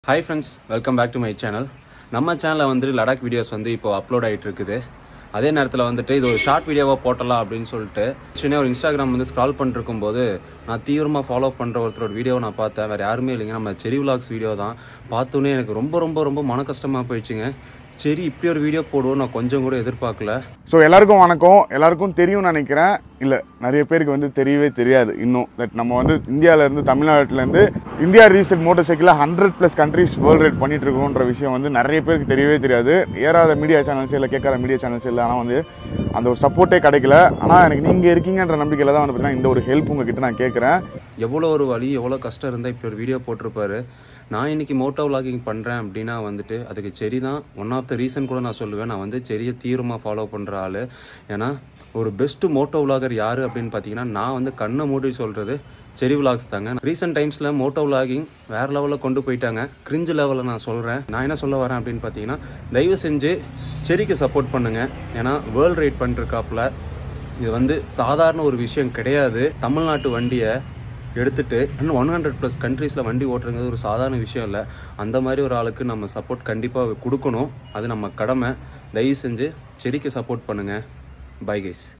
hi friends welcome back to my channel நம்ம சேனலில் வந்து லடாக் வீடியோஸ் வந்து இப்போ அப்லோட் ஆகிட்டு இருக்குது அதே நேரத்தில் வந்துட்டு இது ஒரு ஷார்ட் வீடியோவாக போட்டலாம் அப்படின்னு சொல்லிட்டு ஆக்சுவலி ஒரு இன்ஸ்டாகிராம் வந்து ஸ்க்ரால் பண்ணிருக்கும் போது நான் தீவிரமாக ஃபாலோ பண்ணுற ஒருத்தரோட வீடியோவை நான் பார்த்தேன் வேறு யாருமே இல்லைங்க நம்ம செரி விலாக்ஸ் வீடியோ தான் பார்த்தோன்னே எனக்கு ரொம்ப ரொம்ப ரொம்ப மன கஷ்டமாக போயிடுச்சுங்க சரி இப்படி ஒரு வீடியோ போடுவோம் நான் கொஞ்சம் கூட எதிர்பார்க்கல ஸோ எல்லாருக்கும் வணக்கம் எல்லாருக்கும் தெரியும்னு நினைக்கிறேன் இல்லை நிறைய பேருக்கு வந்து தெரியவே தெரியாது இன்னும் தட் நம்ம வந்து இந்தியாவிலேருந்து தமிழ்நாட்டிலேருந்து இந்தியா ரீசெட் மோட்டர் சைக்கிளில் hundred plus countries world ride பண்ணிட்டு இருக்கோன்ற விஷயம் வந்து நிறைய பேருக்கு தெரியவே தெரியாது ஏறாத மீடியா சேனல்ஸ் இல்லை கேட்காத மீடியா சேனல்ஸ் இல்லை ஆனால் வந்து அந்த ஒரு சப்போர்ட்டே கிடைக்கல ஆனால் எனக்கு நீங்கள் இருக்கீங்கன்ற நம்பிக்கையில் தான் வந்து பார்த்தீங்கன்னா இந்த ஒரு ஹெல்ப் உங்ககிட்ட நான் கேட்குறேன் எவ்வளோ ஒரு வலி எவ்வளோ கஷ்டம் இருந்தால் இப்படி ஒரு வீடியோ போட்டிருப்பாரு நான் இன்னைக்கு மோட்டோ vlogging பண்ணுறேன் அப்படின்னா வந்துட்டு அதுக்கு செரி தான் ஒன் ஆஃப் த ரீசன் கூட நான் சொல்லுவேன் நான் வந்து செரியை தீவிரமாக ஃபாலோ பண்ணுற ஆள் ஏன்னா ஒரு பெஸ்ட்டு மோட்டோ vlogger யார் அப்படின்னு பார்த்தீங்கன்னா நான் வந்து கண்ணை மூடி சொல்கிறது செரி விலாக்ஸ் தாங்க ரீசெண்ட் டைம்ஸில் மோட்டோ vlogging வேறு லெவலில் கொண்டு போயிட்டாங்க கிரிஞ்சு லெவலில் நான் சொல்கிறேன் நான் என்ன சொல்ல வரேன் அப்படின்னு பார்த்தீங்கன்னா தயவு செஞ்சு செரிக்கு சப்போர்ட் பண்ணுங்கள் ஏன்னா வேர்ல்டு ரைட் பண்ணிருக்காப்புல இது வந்து சாதாரண ஒரு விஷயம் கிடையாது தமிழ்நாட்டு வண்டியை எடுத்துட்டு இன்னும் ஒன் ஹண்ட்ரட் ப்ளஸ் கண்ட்ரீஸில் வண்டி ஓட்டுறது ஒரு சாதாரண விஷயம் இல்லை அந்த மாதிரி ஒரு ஆளுக்கு நம்ம சப்போர்ட் கண்டிப்பாக கொடுக்கணும் அது நம்ம கடமை தயவு செஞ்சு செடிக்கு சப்போர்ட் பண்ணுங்கள் பை கைஸ்